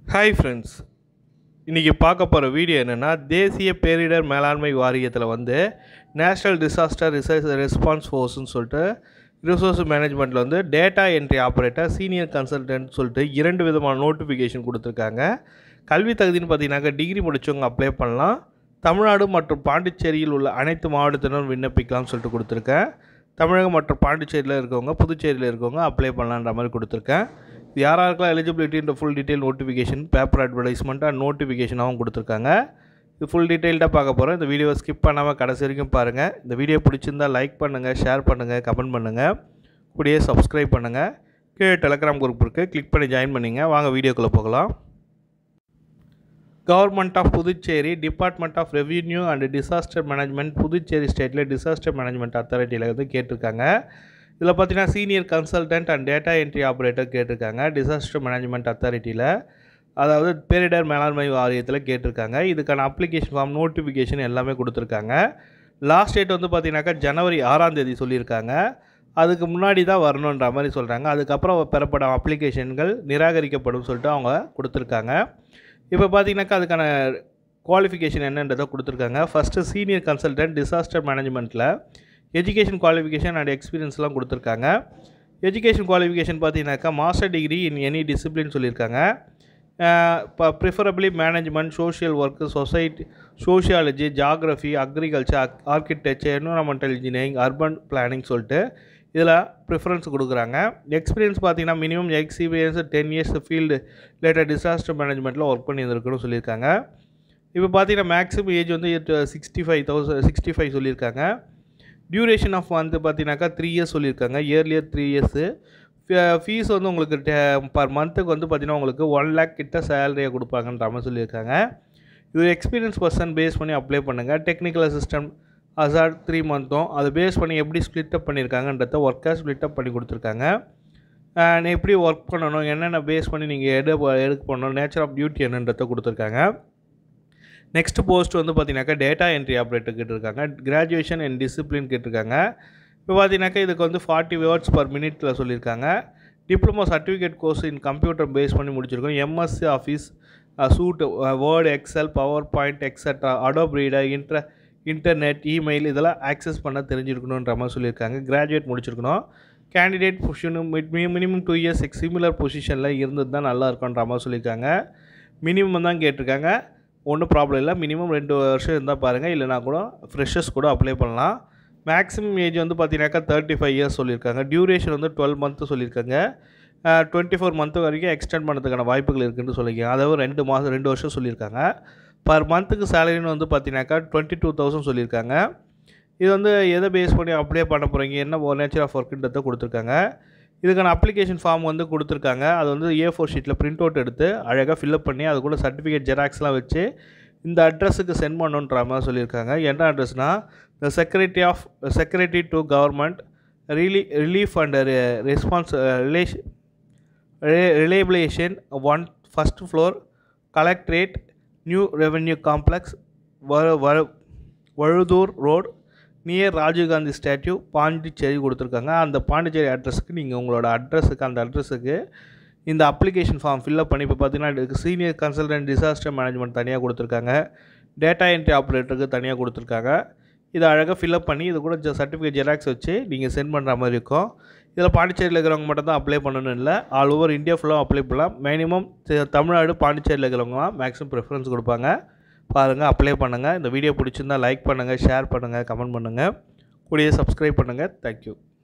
hi friends இன்றைக்கி பார்க்க போகிற வீடியோ என்னென்னா தேசிய பேரிடர் மேலாண்மை வாரியத்தில் வந்து நேஷ்னல் டிசாஸ்டர் ரிசர்ச் ரெஸ்பான்ஸ் ஃபோர்ஸ்னு சொல்லிட்டு ரிசோர்ஸ் மேனேஜ்மெண்ட்டில் வந்து data entry operator senior consultant சொல்லிட்டு இரண்டு விதமான நோட்டிஃபிகேஷன் கொடுத்துருக்காங்க கல்வி தகுதின்னு பார்த்தீங்கன்னாக்கா டிகிரி முடித்தவங்க அப்ளை பண்ணலாம் தமிழ்நாடு மற்றும் பாண்டிச்சேரியில் உள்ள அனைத்து மாவட்டத்தினரும் விண்ணப்பிக்கலாம்னு சொல்லிட்டு கொடுத்துருக்கேன் தமிழகம் மற்றும் பாண்டிச்சேரியில் இருக்கவங்க புதுச்சேரியில் இருக்கவங்க அப்ளை பண்ணலான்ற மாதிரி கொடுத்துருக்கேன் இது யார் யாருக்கெல்லாம் எலிஜிபிலிட்டின்ற full detail notification paper advertisement and நோட்டிஃபிகேஷனாகவும் கொடுத்துருக்காங்க இது ஃபுல் டீட்டெயில்டாக பார்க்க போகிறோம் இந்த வீடியோவை ஸ்கிப் பண்ணாமல் கடைசி வரைக்கும் பாருங்கள் இந்த வீடியோ பிடிச்சிருந்தா லைக் பண்ணுங்கள் ஷேர் பண்ணுங்கள் கமெண்ட் பண்ணுங்கள் கூடயே சப்ஸ்கிரைப் பண்ணுங்கள் கீழே டெலகிராம் குரூப் இருக்குது கிளிக் பண்ணி ஜாயின் பண்ணிங்க வாங்க வீடியோக்குள்ளே போகலாம் government of Puducherry department of revenue and disaster management Puducherry ஸ்டேட்டில் டிசாஸ்டர் மேனேஜ்மெண்ட் அத்தாரிட்டியில் வந்து கேட்டிருக்காங்க இதில் பார்த்தீங்கன்னா senior consultant and data entry operator கேட்டிருக்காங்க டிசாஸ்டர் மேனேஜ்மெண்ட் அத்தாரிட்டியில் அதாவது பேரிடர் மேலாண்மை வாரியத்தில் கேட்டிருக்காங்க இதுக்கான அப்ளிகேஷன் ஃபார்ம் நோட்டிஃபிகேஷன் எல்லாமே கொடுத்துருக்காங்க லாஸ்ட் டேட் வந்து பார்த்தீங்கன்னாக்கா ஜனவரி ஆறாம் தேதி சொல்லியிருக்காங்க அதுக்கு முன்னாடி தான் வரணுன்ற மாதிரி சொல்கிறாங்க அதுக்கப்புறம் பெறப்படும் அப்ளிகேஷன்கள் நிராகரிக்கப்படும் சொல்லிட்டு அவங்க கொடுத்துருக்காங்க இப்போ பார்த்தீங்கன்னாக்கா அதுக்கான குவாலிஃபிகேஷன் என்னன்றதை கொடுத்துருக்காங்க ஃபஸ்ட்டு சீனியர் கன்சல்டன்ட் டிசாஸ்டர் மேனேஜ்மெண்ட்டில் எஜுகேஷன் குவாலிஃபிகேஷன் அண்ட் எக்ஸ்பீரியன்ஸ்லாம் கொடுத்துருக்காங்க எஜுகேஷன் குவாலிஃபிகேஷன் பார்த்தீங்கன்னாக்கா master degree in any discipline சொல்லியிருக்காங்க இப்போ preferably management social work society sociology geography agriculture architecture environmental engineering urban planning சொல்லிட்டு இதில் ப்ரிஃபரன்ஸ் கொடுக்குறாங்க எக்ஸ்பீரியன்ஸ் பார்த்தீங்கன்னா minimum experience ten years field related disaster மேனேஜ்மெண்ட்டில் ஒர்க் பண்ணியிருந்துருக்குன்னு சொல்லியிருக்காங்க இப்போ பார்த்தீங்கன்னா மேக்ஸிமம் ஏஜ் வந்து sixty five thousand sixty five சொல்லியிருக்காங்க டியூரேஷன் ஆஃப் வந்து பார்த்தீங்கன்னாக்கா த்ரீ இயர்ஸ் சொல்லியிருக்காங்க இயர்லியர் த்ரீ இயர்ஸு ஃபீஸ் வந்து உங்களுக்கு பர் மந்த்துக்கு வந்து பார்த்தீங்கன்னா உங்களுக்கு ஒன் லேக் கிட்ட சேலரியை கொடுப்பாங்கன்ற மாதிரி சொல்லியிருக்காங்க இது எக்ஸ்பீரியன்ஸ் பர்சன் பேஸ் பண்ணி அப்ளை பண்ணுங்கள் டெக்னிக்கல் அசிஸ்டன்ட் அசார் த்ரீ மந்த்தும் அதை பேஸ் பண்ணி எப்படி ஸ்ப்ளிட் அப் பண்ணியிருக்காங்கன்றத ஒர்க்காக ஸ்ப்ளிட் அப் பண்ணி கொடுத்துருக்காங்க எப்படி ஒர்க் பண்ணணும் என்னென்ன பேஸ் பண்ணி நீங்கள் எடு எடுக்க பண்ணணும் நேச்சர் ஆஃப் டியூட்டி என்னன்றதை கொடுத்துருக்காங்க நெக்ஸ்ட் போஸ்ட் வந்து பார்த்தீங்கன்னாக்கா டேட்டா என்ட்ரி ஆப்ரேட்டர் கேட்டிருக்காங்க கிராஜுவேஷன் அண்ட் டிசிப்ளின் கேட்டிருக்காங்க இப்போ பார்த்தீங்கன்னாக்கா இதுக்கு வந்து ஃபார்ட்டி வேர்ட்ஸ் பர் மினிட்டில் சொல்லியிருக்காங்க diploma certificate course in computer base பண்ணி முடிச்சிருக்கோம் MSC office suite word excel power point extra adobe reader intra internet email இதெல்லாம் ஆக்சஸ் பண்ண தெரிஞ்சிருக்கணுன்ற மாதிரி சொல்லியிருக்காங்க கிராஜுவேட் முடிச்சிருக்கணும் கேண்டிடேட் பொசிஷனும் minimum two years ex similar பொசிஷனில் இருந்தது தான் நல்லா இருக்குன்ற மாதிரி சொல்லியிருக்காங்க மினிமம் தான் கேட்டிருக்காங்க ஒன்றும் ப்ராப்ளம் இல்லை மினிமம் ரெண்டு வருஷம் இருந்தால் பாருங்கள் இல்லைனா கூட ஃப்ரெஷர்ஸ் கூட அப்ளை பண்ணலாம் மேக்ஸிமம் ஏஜ் வந்து பார்த்தீங்கன்னாக்கா தேர்ட்டி ஃபைவ் இயர்ஸ் சொல்லியிருக்காங்க டியூரேஷன் வந்து டுவெல் மந்த்து சொல்லியிருக்காங்க டுவெண்ட்டி ஃபோர் மந்த்து வரைக்கும் எக்ஸ்டெண்ட் பண்ணுறதுக்கான வாய்ப்புகள் இருக்குதுன்னு சொல்லியிருக்காங்க அதாவது ரெண்டு மாதம் ரெண்டு வருஷம் சொல்லியிருக்காங்க பர் மந்த்துக்கு சேலரின்னு வந்து பார்த்தீங்கன்னாக்கா டுவெண்ட்டி டூ தௌசண்ட் சொல்லியிருக்காங்க இது வந்து எதை பேஸ் பண்ணி அப்ளை பண்ண போகிறீங்க என்ன நேச்சர் ஆஃப் ஒர்க்குன்றதை கொடுத்துருக்காங்க இதுக்கான அப்ளிகேஷன் ஃபார்ம் வந்து கொடுத்துருக்காங்க அது வந்து ஏ ஃபோர் ஷீட்டில் பிரிண்ட் அவுட் எடுத்து அழகாக ஃபில்அப் பண்ணி அது கூட சர்டிஃபிகேட் ஜெராக்ஸ்லாம் வச்சு இந்த அட்ரஸுக்கு சென்ட் பண்ணுன்ற மாதிரி சொல்லியிருக்காங்க என்ன அட்ரஸ்னால் the secretary of secretary to government ரிலீ relief and response relation rehabilitation one first floor collectorate new revenue complex வ Vazhudavur road near Rajiv Gandhi statue Pondicherry கொடுத்துருக்காங்க அந்த பாண்டிச்சேரி அட்ரஸுக்கு நீங்கள் உங்களோட அட்ரஸுக்கு அந்த அட்ரஸுக்கு இந்த அப்ளிகேஷன் ஃபார்ம் ஃபில்அப் பண்ணி இப்போ பார்த்தீங்கன்னா சீனியர் கன்சல்டன்ட் டிசாஸ்டர் மேனேஜ்மெண்ட் தனியாக கொடுத்துருக்காங்க டேட்டா என்ட்ரி ஆப்ரேட்டருக்கு தனியாக கொடுத்துருக்காங்க இதை அழகாக ஃபில்அப் பண்ணி இது கூட சர்டிஃபிகேட் ஜெராக்ஸ் வச்சு நீங்கள் சென்ட் பண்ணுற மாதிரி இருக்கும் இதில் பாண்டிச்சேரியில் இருக்கிறவங்க மட்டும் தான் அப்ளை பண்ணணும் இல்லை ஆல் ஓவர் இந்தியா ஃபுல்லாக அப்ளை பண்ணலாம் மினிமம் தமிழ்நாடு பாண்டிச்சேரியில் இருக்கிறவங்களாம் மேக்ஸிமம் ப்ரிஃபரன்ஸ் கொடுப்பாங்க பாருங்கள் அப்ளை பண்ணுங்கள் இந்த வீடியோ பிடிச்சிருந்தால் லைக் பண்ணுங்கள் ஷேர் பண்ணுங்கள் கமெண்ட் பண்ணுங்கள் கூடிய சப்ஸ்கிரைப் பண்ணுங்கள் தேங்க்யூ